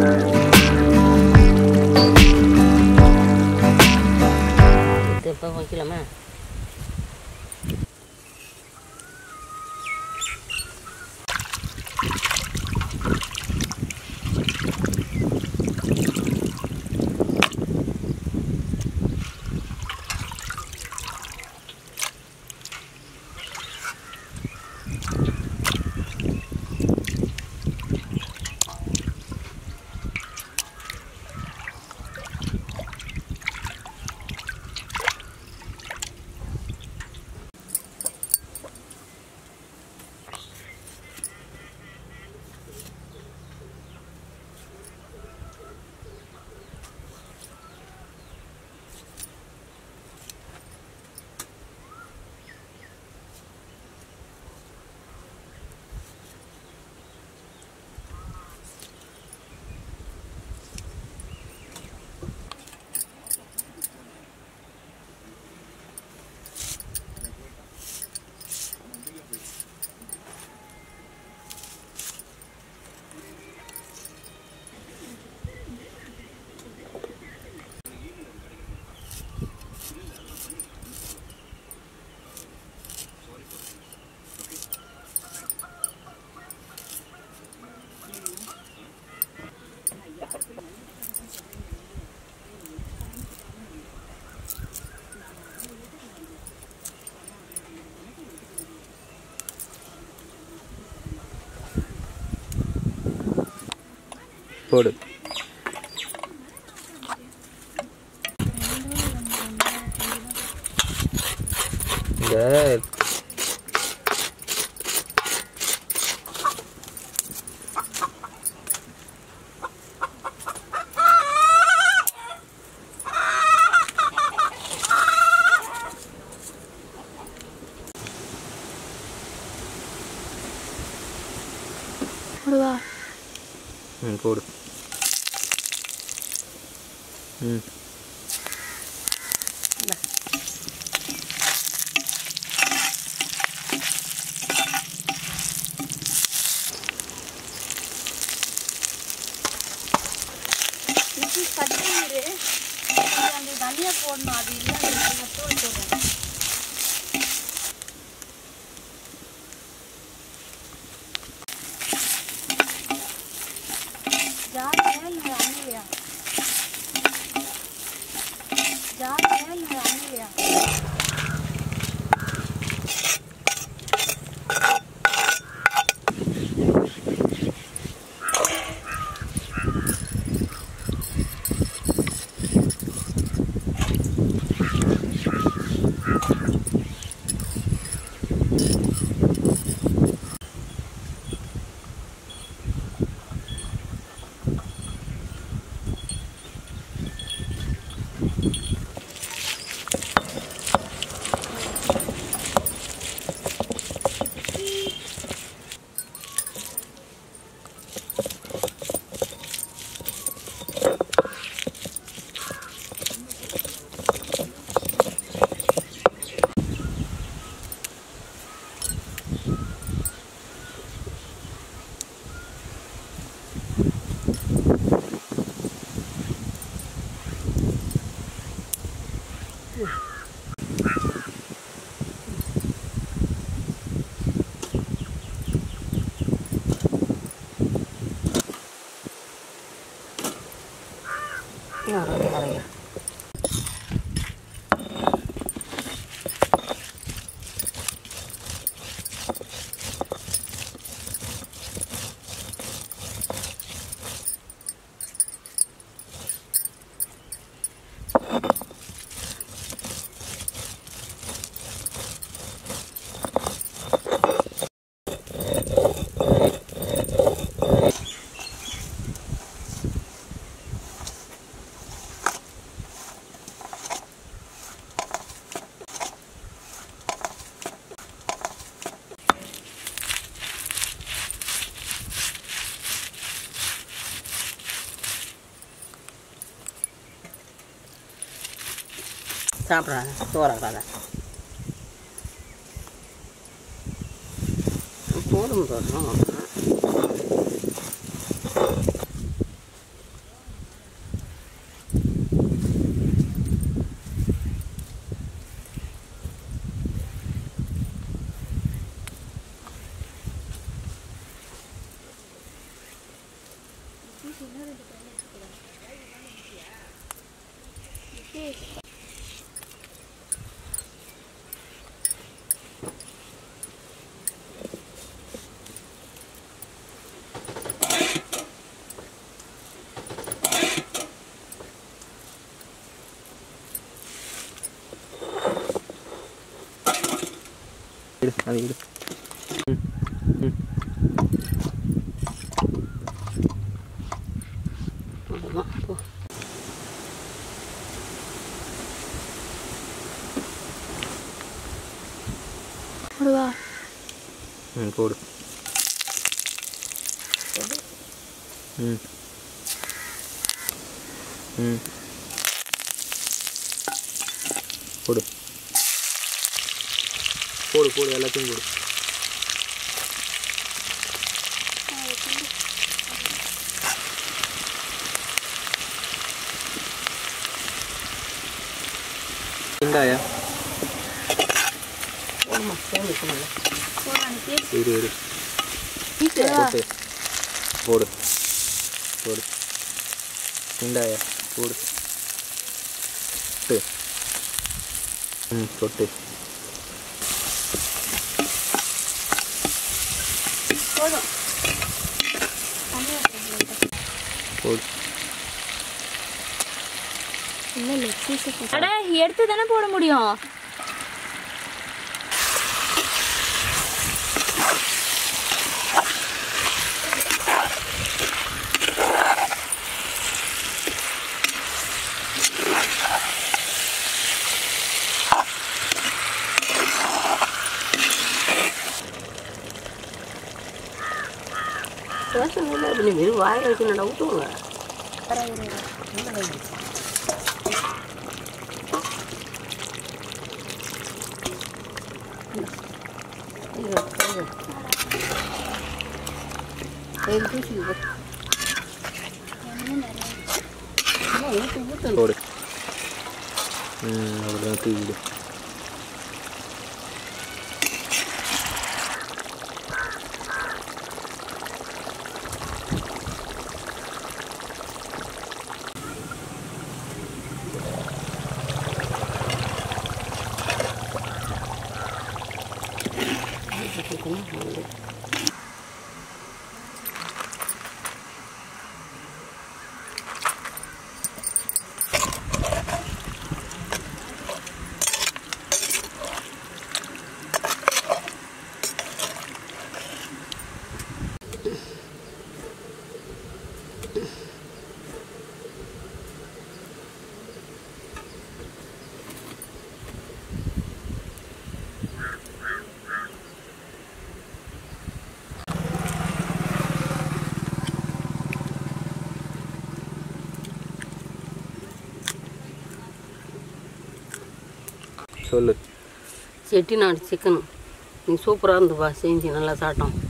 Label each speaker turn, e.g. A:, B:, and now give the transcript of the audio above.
A: இது இப்போ வைக்கலாமா
B: போடு இந்த
C: போடுவா
B: ம் போடு ம்
C: இப்படி கட்டிடு அந்த தனியா போடணும் அது இல்லை மட்டும் வச்சுடுறேன் ஜாலியா இல்லை அண்ணிலையா ஜாலியா இல்லை அண்ணிலையா
A: அரைங்க அரைங்க சாப்பிட்றாங்க சோறாக்காத போதும் போதும்
B: இடு அது இடு ம் ம்
A: அவ்வளோதான் போ
C: முருகா
B: ம் போடு ம் ம் போடு போடு போடு எல்லாத்தையும் போடு வெங்காயா
A: போடுமா சேர்ந்து போடல
C: போறானுக்கு
B: இரு இரு
C: வீட்டு
B: போட்டு போடு போடு வெங்காயா போடு போட்டு ம் போட்டு
C: போதும் தண்ணி ஊத்துறேன்
B: போடு
C: இல்லை லெக் பீஸ் அட எடுத்து தானே போட முடியும்
A: பிரச்சனை இல்லை இப்படி வெறும் வாயில் வச்சு நட விட்டுவோங்க
B: போடு ம் அவ்வளோதான் தூக்கிடு சொல்லு
A: செட்டிநாடு சிக்கன் நீ சூப்பராக இருந்துப்பா செஞ்சு நல்லா சாப்பிட்டோம்